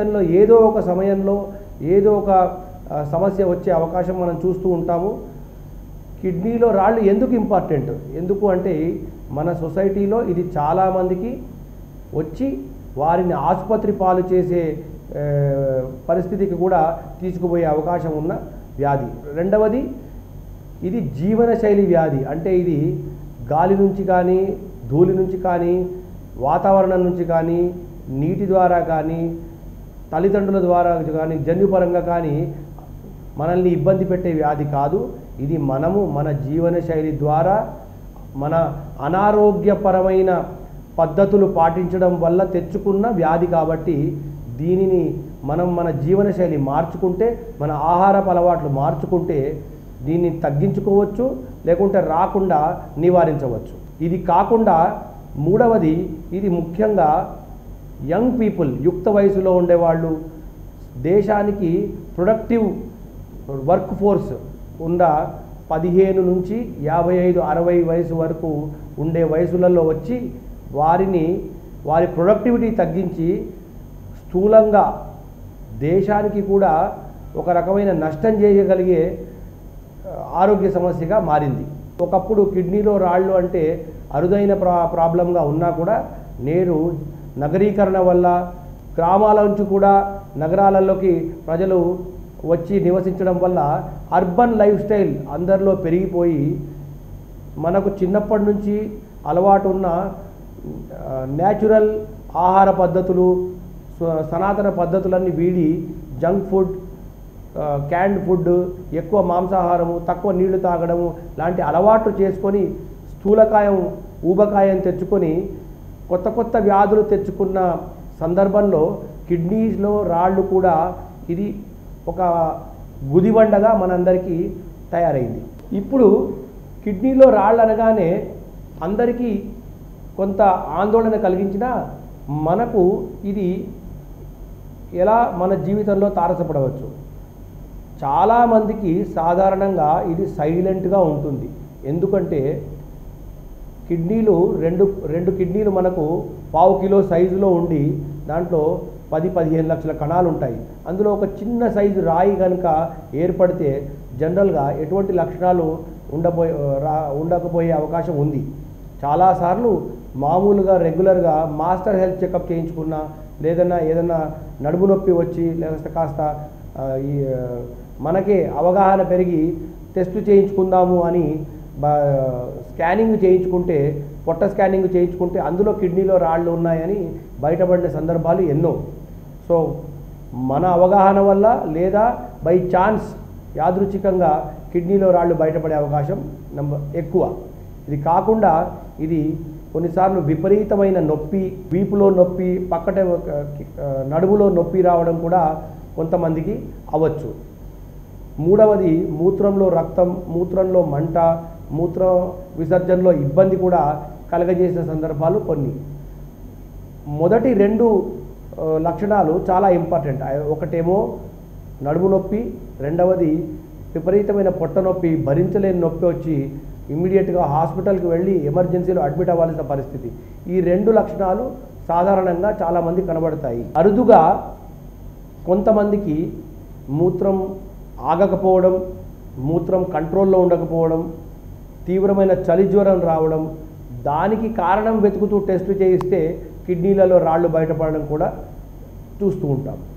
జీవితంలో ఏదో ఒక సమయంలో ఏదో ఒక ఆ, సమస్య వచ్చే అవకాశం మనం చూస్తూ ఉంటాము కిడ్నీలో రాళ్ళు ఎందుకు ఇంపార్టెంట్ ఎందుకు అంటే మన సొసైటీలో ఇది చాలామందికి వచ్చి వారిని ఆసుపత్రి పాలు చేసే ఆ, పరిస్థితికి కూడా తీసుకుపోయే అవకాశం ఉన్న వ్యాధి రెండవది ఇది జీవనశైలి వ్యాధి అంటే ఇది గాలి నుంచి కానీ ధూళి నుంచి కానీ వాతావరణం నుంచి కానీ నీటి ద్వారా కానీ తల్లిదండ్రుల ద్వారా కానీ జన్యుపరంగా కానీ మనల్ని ఇబ్బంది పెట్టే వ్యాధి కాదు ఇది మనము మన జీవనశైలి ద్వారా మన అనారోగ్యపరమైన పద్ధతులు పాటించడం వల్ల తెచ్చుకున్న వ్యాధి కాబట్టి దీనిని మనం మన జీవనశైలి మార్చుకుంటే మన ఆహారపు అలవాట్లు మార్చుకుంటే దీన్ని తగ్గించుకోవచ్చు లేకుంటే రాకుండా నివారించవచ్చు ఇది కాకుండా మూడవది ఇది ముఖ్యంగా యంగ్ పీపుల్ యుక్త వయసులో ఉండేవాళ్ళు దేశానికి ప్రొడక్టివ్ వర్క్ ఫోర్స్ ఉన్న పదిహేను నుంచి యాభై ఐదు అరవై వయసు వరకు ఉండే వయసులలో వచ్చి వారిని వారి ప్రొడక్టివిటీ తగ్గించి స్థూలంగా దేశానికి కూడా ఒక రకమైన నష్టం చేయగలిగే ఆ, ఆరోగ్య సమస్యగా మారింది ఒకప్పుడు కిడ్నీలో రాళ్ళు అంటే అరుదైన ప్రా ప్రాబ్లంగా ఉన్నా కూడా నేడు నగరీకరణ వల్ల గ్రామాల నుంచి కూడా నగరాలలోకి ప్రజలు వచ్చి నివసించడం వల్ల అర్బన్ లైఫ్ స్టైల్ అందరిలో పెరిగిపోయి మనకు చిన్నప్పటి నుంచి అలవాటు ఉన్న న్యాచురల్ ఆహార పద్ధతులు స్వ- సనాతన పద్ధతులన్నీ వీడి జంక్ ఫుడ్ క్యాండ్ ఫుడ్ ఎక్కువ మాంసాహారము తక్కువ నీళ్లు తాగడము లాంటి అలవాట్లు చేసుకొని స్థూలకాయం ఊబకాయం తెచ్చుకొని కొత్త కొత్త వ్యాధులు తెచ్చుకున్న సందర్భంలో కిడ్నీస్లో రాళ్ళు కూడా ఇది ఒక గుదిబండగా మనందరికీ తయారైంది ఇప్పుడు కిడ్నీలో రాళ్ళు అనగానే అందరికీ కొంత ఆందోళన కలిగించినా మనకు ఇది ఎలా మన జీవితంలో తారసపడవచ్చు చాలామందికి సాధారణంగా ఇది సైలెంట్గా ఉంటుంది ఎందుకంటే కిడ్నీలు రెండు రెండు కిడ్నీలు మనకు పావు కిలో సైజులో ఉండి దాంట్లో పది పదిహేను లక్షల కణాలు ఉంటాయి అందులో ఒక చిన్న సైజు రాయి కనుక ఏర్పడితే జనరల్గా ఎటువంటి లక్షణాలు ఉండబోయే రా ఉండకపోయే అవకాశం ఉంది చాలాసార్లు మామూలుగా రెగ్యులర్గా మాస్టర్ హెల్త్ చెకప్ చేయించుకున్నా లేదన్నా ఏదన్నా నడుము నొప్పి వచ్చి లేకపోతే కాస్త ఆ, ఈ ఆ, మనకే అవగాహన పెరిగి టెస్ట్ చేయించుకుందాము అని బా స్కానింగ్ చేయించుకుంటే పొట్ట స్కానింగ్ చేయించుకుంటే అందులో కిడ్నీలో రాళ్ళు ఉన్నాయని బయటపడిన సందర్భాలు ఎన్నో సో మన అవగాహన వల్ల లేదా బై ఛాన్స్ యాదృచ్ఛికంగా కిడ్నీలో రాళ్ళు బయటపడే అవకాశం నంబర్ ఎక్కువ ఇది కాకుండా ఇది కొన్నిసార్లు విపరీతమైన నొప్పి వీపులో నొప్పి పక్కటే ఒక, ఆ, నడుములో నొప్పి రావడం కూడా కొంతమందికి అవ్వచ్చు మూడవది మూత్రంలో రక్తం మూత్రంలో మంట మూత్ర విసర్జనలో ఇబ్బంది కూడా కలగజేసిన సందర్భాలు కొన్ని మొదటి రెండు ఆ, లక్షణాలు చాలా ఇంపార్టెంట్ ఆ, ఒకటేమో నడుము నొప్పి రెండవది విపరీతమైన పొట్ట నొప్పి భరించలేని నొప్పి వచ్చి ఇమ్మీడియట్గా హాస్పిటల్కి వెళ్ళి ఎమర్జెన్సీలో అడ్మిట్ అవ్వాల్సిన పరిస్థితి ఈ రెండు లక్షణాలు సాధారణంగా చాలామంది కనబడతాయి అరుదుగా కొంతమందికి మూత్రం ఆగకపోవడం మూత్రం కంట్రోల్లో ఉండకపోవడం తీవ్రమైన చలి జ్వరం రావడం దానికి కారణం వెతుకుతూ టెస్ట్ చేయిస్తే కిడ్నీలలో రాళ్ళు బయటపడడం కూడా చూస్తూ ఉంటాం